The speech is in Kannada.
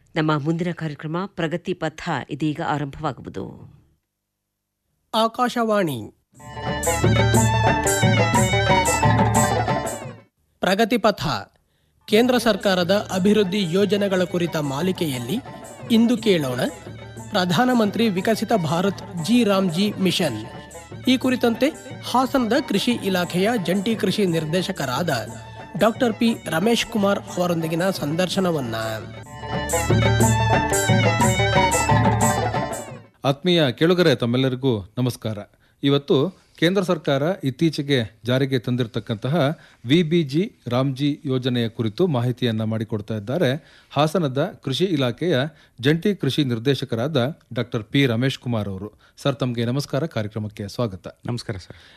ನಮ್ಮ ಮುಂದಿನ ಕಾರ್ಯಕ್ರಮ ಪ್ರಗತಿ ಪಥ ಇದೀಗ ಆರಂಭವಾಗುವುದು ಆಕಾಶವಾಣಿ ಪ್ರಗತಿಪಥ ಕೇಂದ್ರ ಸರ್ಕಾರದ ಅಭಿವೃದ್ಧಿ ಯೋಜನೆಗಳ ಕುರಿತ ಮಾಲಿಕೆಯಲ್ಲಿ ಇಂದು ಕೇಳೋಣ ಪ್ರಧಾನಮಂತ್ರಿ ವಿಕಸಿತ ಭಾರತ್ ಜಿ ರಾಮ್ಜಿ ಮಿಷನ್ ಈ ಕುರಿತಂತೆ ಹಾಸನದ ಕೃಷಿ ಇಲಾಖೆಯ ಜಂಟಿ ಕೃಷಿ ನಿರ್ದೇಶಕರಾದ ಡಾಕ್ಟರ್ ಪಿ ರಮೇಶ್ ಕುಮಾರ್ ಅವರೊಂದಿಗಿನ ಸಂದರ್ಶನವನ್ನ ಆತ್ಮೀಯ ಕೇಳುಗರೆ ತಮ್ಮೆಲ್ಲರಿಗೂ ನಮಸ್ಕಾರ ಇವತ್ತು ಕೇಂದ್ರ ಸರ್ಕಾರ ಇತ್ತೀಚೆಗೆ ಜಾರಿಗೆ ತಂದಿರತಕ್ಕಂತಹ ವಿ ಬಿ ಜಿ ರಾಮ್ಜಿ ಯೋಜನೆಯ ಕುರಿತು ಮಾಹಿತಿಯನ್ನ ಮಾಡಿಕೊಡ್ತಾ ಇದ್ದಾರೆ ಹಾಸನದ ಕೃಷಿ ಇಲಾಖೆಯ ಜಂಟಿ ಕೃಷಿ ನಿರ್ದೇಶಕರಾದ ಡಾಕ್ಟರ್ ಪಿ ರಮೇಶ್ ಕುಮಾರ್ ಅವರು ಸರ್ ತಮಗೆ ನಮಸ್ಕಾರ ಕಾರ್ಯಕ್ರಮಕ್ಕೆ ಸ್ವಾಗತ ನಮಸ್ಕಾರ ಸರ್